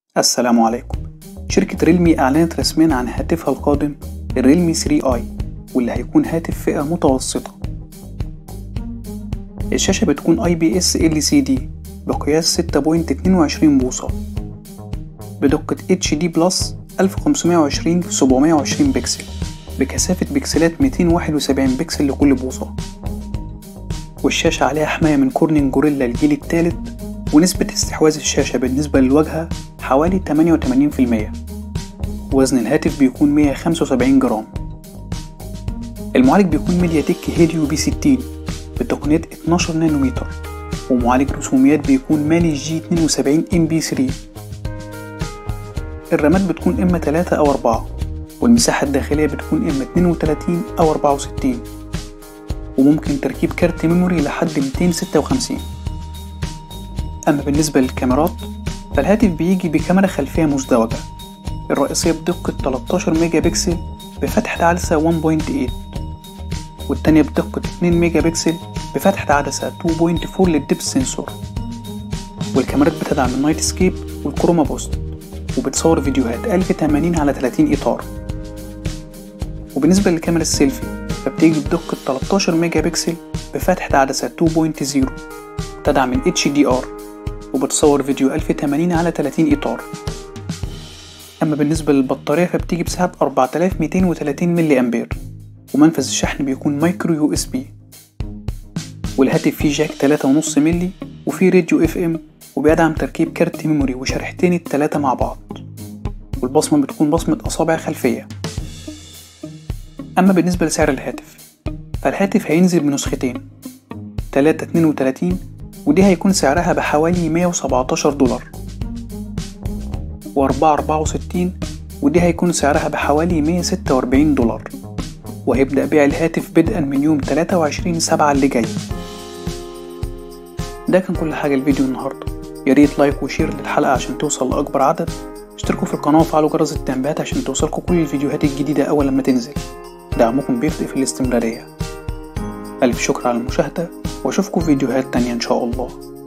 السلام عليكم شركة ريلمي أعلنت رسميا عن هاتفها القادم الريلمي 3 اي واللي هيكون هاتف فئة متوسطة الشاشة بتكون اي بي اس ال سي دي بقياس 6.22 بوصة بدقة اتش دي بلس 1520 في 720 بكسل بكثافة بكسلات 271 بكسل لكل بوصة والشاشة عليها حماية من كورنينج جوريلا الجيل الثالث ونسبة استحواذ الشاشة بالنسبة للواجهة حوالي 88% وزن الهاتف بيكون 175 جرام المعالج بيكون ميديا تك هيليو بي 60 بتقنية 12 نانومتر ومعالج رسوميات بيكون مالي جي 72 ام بي 3 الرامات بتكون اما 3 او 4 والمساحة الداخلية بتكون اما 32 او 64 وممكن تركيب كارت ميموري لحد 256 أما بالنسبة للكاميرات فالهاتف بيجي بكاميرا خلفية مزدوجة الرئيسية بدقة 13 ميجا بكسل بفتحة عدسة 1.8 والتانية بدقة 2 ميجا بكسل بفتحة عدسة 2.4 للديب سنسور والكاميرات بتدعم النايت سكيب والكروما بوست وبتصور فيديوهات 1080 على 30 إطار وبالنسبة للكاميرا السيلفي فبتيجي بدقة 13 ميجا بكسل بفتحة عدسة 2.0 تدعم ال HDR وبتصور فيديو 1080 على 30 إطار أما بالنسبة للبطارية فبتيجي بسعة 4230 ملي أمبير ومنفذ الشحن بيكون مايكرو يو اس بي والهاتف فيه جاك 3.5 ملي وفيه راديو اف ام وبيدعم تركيب كارت ميموري وشريحتين التلاتة مع بعض والبصمة بتكون بصمة أصابع خلفية أما بالنسبة لسعر الهاتف فالهاتف هينزل بنسختين تلاتة اتنين وتلاتين ودي هيكون سعرها بحوالي مية وسبعتاشر دولار وأربعة أربعة وستين ودي هيكون سعرها بحوالي مية ستة وأربعين دولار وهيبدأ بيع الهاتف بدءا من يوم تلاتة وعشرين سبعة اللي جاي ده كان كل حاجة الفيديو النهاردة ياريت لايك وشير للحلقة عشان توصل لأكبر عدد اشتركوا في القناة وفعلوا جرس التنبيهات عشان توصلكوا كل الفيديوهات الجديدة أول لما تنزل دعمكم بيفرق في الاستمرارية ألف شكر على المشاهدة وأشوفكم في فيديوهات تانية إن شاء الله